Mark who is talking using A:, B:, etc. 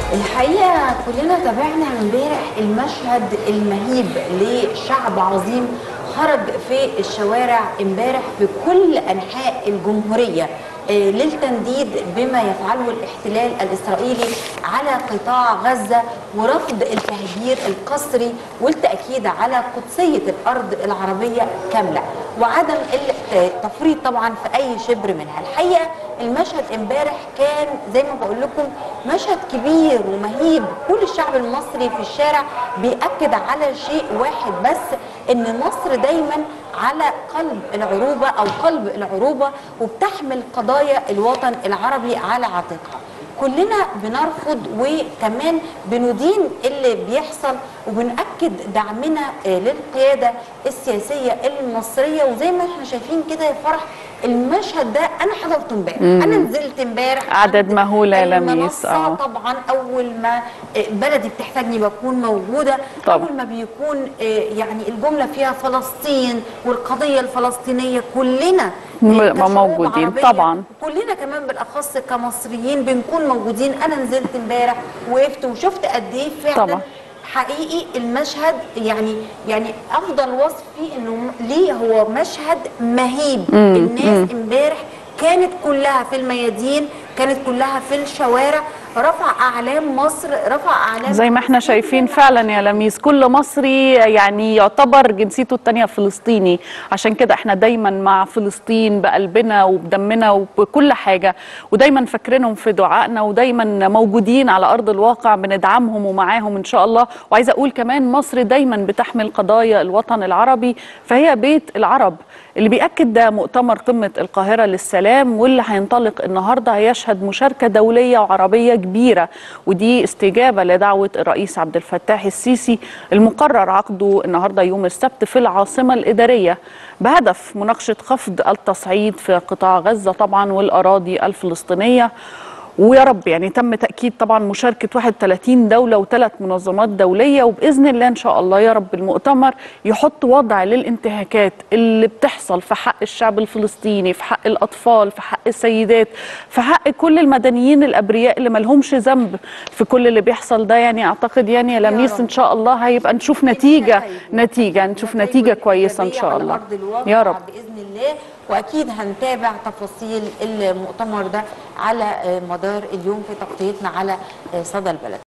A: الحقيقه كلنا تابعنا امبارح المشهد المهيب لشعب عظيم خرج في الشوارع امبارح في كل انحاء الجمهوريه آه، للتنديد بما يفعله الاحتلال الاسرائيلي على قطاع غزه ورفض التهجير القسري والتاكيد على قدسيه الارض العربيه كامله وعدم التفريط طبعا في اي شبر منها الحقيقه المشهد امبارح كان زي ما بقول لكم مشهد كبير ومهيب كل الشعب المصري في الشارع بيأكد على شيء واحد بس ان مصر دايما على قلب العروبه او قلب العروبه وبتحمل قضايا الوطن العربي على عاتقها كلنا بنرفض وكمان بندين اللي بيحصل وبنأكد دعمنا آه، للقيادة السياسية المصرية وزي ما احنا شايفين كده يا فرح المشهد ده انا حضرته امبارح انا نزلت امبارح
B: عدد
A: عند
B: مهول يا لميس،
A: المنصة
B: آه.
A: طبعا اول ما آه، بلدي بتحتاجني بكون موجودة
B: طبعا.
A: اول ما بيكون آه، يعني الجملة فيها فلسطين والقضية الفلسطينية كلنا
B: م-
A: آه، كشعوب
B: موجودين،
A: عربية
B: طبعا.
A: كلنا كمان بالاخص كمصريين بنكون موجودين انا نزلت امبارح وقفت وشفت قد ايه فعلا
B: طبعا.
A: حقيقي المشهد يعني يعني افضل وصف فيه انه م- ليه هو مشهد مهيب الناس امبارح كانت كلها في الميادين كانت كلها في الشوارع رفع اعلام مصر رفع اعلام
B: زي ما احنا
A: فلسطين.
B: شايفين فعلا يا لميس كل مصري يعني يعتبر جنسيته التانية فلسطيني عشان كده احنا دايما مع فلسطين بقلبنا وبدمنا وبكل حاجة ودايما فاكرينهم في دعائنا ودايما موجودين على أرض الواقع بندعمهم ومعاهم إن شاء الله وعايزة أقول كمان مصر دايما بتحمل قضايا الوطن العربي فهي بيت العرب اللي بيأكد ده مؤتمر قمة القاهرة للسلام واللي هينطلق النهاردة هيشهد مشاركة دولية وعربية كبيرة ودي استجابة لدعوة الرئيس عبد الفتاح السيسي المقرر عقده النهاردة يوم السبت في العاصمة الإدارية بهدف مناقشة خفض التصعيد في قطاع غزة طبعا والأراضي الفلسطينية ويا رب يعني تم تأكيد طبعا مشاركة 31 دولة وثلاث منظمات دولية وبإذن الله إن شاء الله يا رب المؤتمر يحط وضع للانتهاكات اللي بتحصل في حق الشعب الفلسطيني في حق الأطفال في حق السيدات في حق كل المدنيين الأبرياء اللي ملهمش ذنب في كل اللي بيحصل ده يعني أعتقد يعني يا لميس
A: رب.
B: إن شاء الله هيبقى نشوف نتيجة نتيجة نشوف نتيجة كويسة إن شاء
A: على
B: الله
A: أرض الواقع
B: يا رب
A: باذن الله واكيد هنتابع تفاصيل المؤتمر ده على آه، مدار اليوم في تغطيتنا على آه، صدى البلد